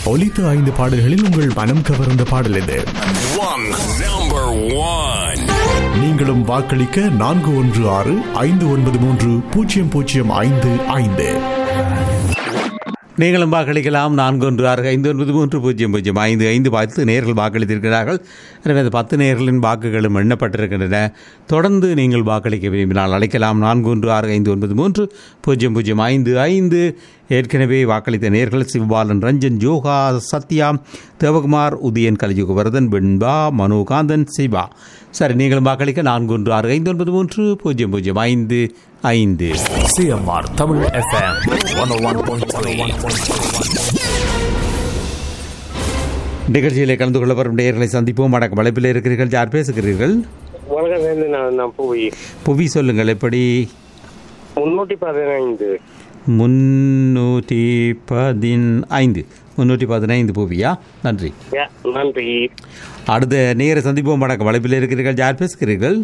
ஒலித்த ஐந்து பாடல்களில் உங்கள் மனம் கவர்ந்த பாடல் எது One, number one. நீங்களும் வாக்களிக்க நான்கு ஒன்று ஆறு ஐந்து ஒன்பது மூன்று பூஜ்ஜியம் பூஜ்ஜியம் ஐந்து ஐந்து நீங்களும் வாக்களிக்கலாம் நான்கு ஒன்று ஆறு ஐந்து ஒன்பது மூன்று பூஜ்ஜியம் பூஜ்ஜியம் ஐந்து ஐந்து பத்து நேர்கள் வாக்களித்திருக்கிறார்கள் எனவே அந்த பத்து நேர்களின் வாக்குகளும் எண்ணப்பட்டிருக்கின்றன தொடர்ந்து நீங்கள் வாக்களிக்க விரும்பினால் அழைக்கலாம் நான்கு ஒன்று ஆறு ஐந்து ஒன்பது மூன்று பூஜ்ஜியம் பூஜ்ஜியம் ஐந்து ஐந்து ஏற்கனவே வாக்களித்த நேர்கள் சிவபாலன் ரஞ்சன் ஜோகா சத்யா தேவகுமார் உதயன் கலியுகவர்தன் வெண்பா மனோகாந்தன் சிவா சரி நீங்களும் வாக்களிக்க நான்கு ஒன்று ஆறு ஐந்து ஒன்பது மூன்று பூஜ்ஜியம் பூஜ்ஜியம் ஐந்து ஐந்து CMR Tamil FM one one point three நிகழ்ச்சியிலே கலந்து கொள்ள வரும் நேயர்களை சந்திப்போம் வணக்கம் வளைப்பில் இருக்கிறீர்கள் யார் பேசுகிறீர்கள் வணக்கம் வேந்து நான் நான் போய் புவி சொல்லுங்கள் எப்படி முன்னூற்றி பதினைந்து முன்னூற்றி பதினைந்து முன்னூற்றி பதினைந்து புவியா நன்றி யா, நன்றி அடுத்த நேர சந்திப்போம் வணக்கம் வளைப்பில் இருக்கிறீர்கள் யார் பேசுகிறீர்கள்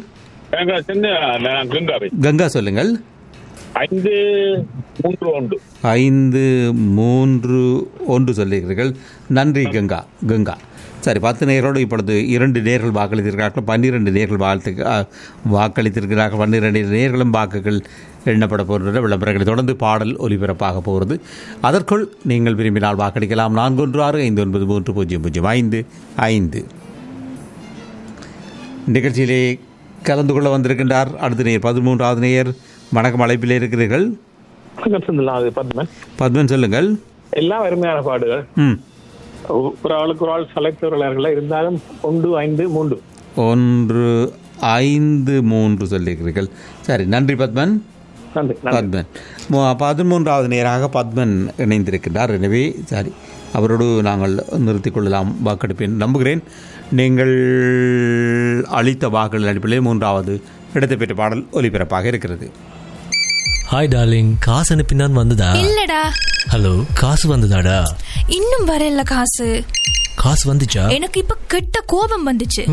கங்கா சொல்லுங்கள் ஐந்து மூன்று ஒன்று ஐந்து மூன்று ஒன்று சொல்லுகிறீர்கள் நன்றி கங்கா கங்கா சரி பத்து நேரோடு இப்பொழுது இரண்டு நேர்கள் வாக்களித்திருக்கிறார்கள் பன்னிரண்டு நேர்கள் வாழ்த்து அ, வாக்களித்திருக்கிறார்கள் பன்னிரண்டு நேர்களும் வாக்குகள் எண்ணப்பட போகின்ற விளம்பரங்களை தொடர்ந்து பாடல் ஒலிபரப்பாக போகிறது அதற்குள் நீங்கள் விரும்பினால் வாக்களிக்கலாம் நான்கு ஒன்று ஆறு ஐந்து ஒன்பது மூன்று பூஜ்ஜியம் பூஜ்ஜியம் ஐந்து ஐந்து நிகழ்ச்சியிலே கலந்து கொள்ள வந்திருக்கின்றார் அடுத்த நேர் பதிமூன்றாவது நேயர் வணக்கம் அழைப்பில் இருக்கிறீர்கள் வணக்கம் செந்தில் அது பத்மன் பத்மன் சொல்லுங்கள் எல்லாம் அருமையான பாடுகள் ம் ஒரு ஆளுக்கு ஒரு ஆள் செலக்டர்கள் இருந்தாலும் ஒன்று ஐந்து மூன்று ஒன்று ஐந்து மூன்று சொல்லியிருக்கிறீர்கள் சரி நன்றி பத்மன் நன்றி நன்றி பத்மன் மு- பதிமூன்றாவது நேராக பத்மன் இணைந்திருக்கின்றார் எனவே சரி அவரோடு நாங்கள் நிறுத்திக் கொள்ளலாம் வாக்கெடுப்பேன் நம்புகிறேன் நீங்கள் அளித்த வாக்குகள் அடிப்படையில் மூன்றாவது இடத்தை பெற்ற பாடல் ஒலிபரப்பாக இருக்கிறது ஹாய் டார்லிங் காசு அனுப்பினான் வந்ததா இல்லடா ஹலோ காசு வந்ததாடா இன்னும் வரல காசு காசு வந்துச்சா எனக்கு இப்ப கெட்ட கோபம் வந்துச்சு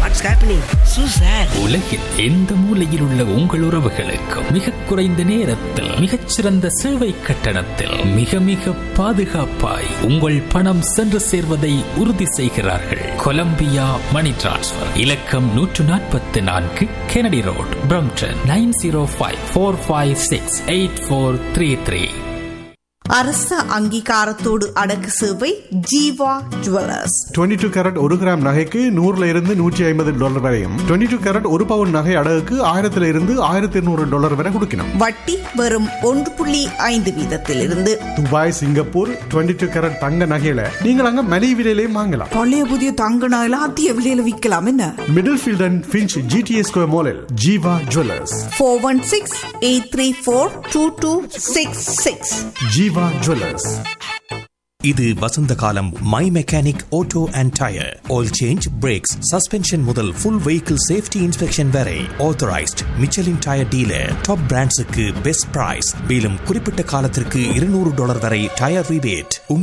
உலகில் எந்த மூலையில் உள்ள உங்கள் உறவுகளுக்கு மிக குறைந்த நேரத்தில் மிகச்சிறந்த சேவை கட்டணத்தில் மிக மிக பாதுகாப்பாய் உங்கள் பணம் சென்று சேர்வதை உறுதி செய்கிறார்கள் கொலம்பியா மணி டிரான்ஸ்ஃபர் இலக்கம் நூற்று நாற்பத்தி நான்கு Kennedy road Brampton nine zero five four five six eight four three three அரச அங்கீகாரத்தோடு அடக்கு சேவை ஜீவா ஜுவல்லர்ஸ் 22 டூ கேரட் ஒரு கிராம் நகைக்கு நூறுல இருந்து நூற்றி ஐம்பது டாலர் வரையும் 22 டூ கேரட் ஒரு பவுன் நகை அடகுக்கு ஆயிரத்துல இருந்து ஆயிரத்தி இருநூறு டாலர் வரை கொடுக்கணும் வட்டி வெறும் ஒன்று புள்ளி ஐந்து வீதத்திலிருந்து துபாய் சிங்கப்பூர் 22 டூ கேரட் தங்க நகையில நீங்கள் அங்க மலிவு விலையிலையும் வாங்கலாம் பழைய புதிய தங்க நகையில அதிக விலையில விற்கலாம் என்ன Middlefield and Finch GTS square மாலில் Jeeva jewellers four one six eight three four two two six six Jeeva jewellers இது வசந்த காலம் my mechanic auto and tyre oil change brakes suspension முதல் ஃபுல் வெஹிக்கிள் சேஃப்டி இன்ஸ்பெக்ஷன் வரை authorised Michelin tyre dealer top பிராண்ட்ஸுக்கு best price மேலும் குறிப்பிட்ட காலத்திற்கு இருநூறு டாலர் வரை டயர் ரிபேட்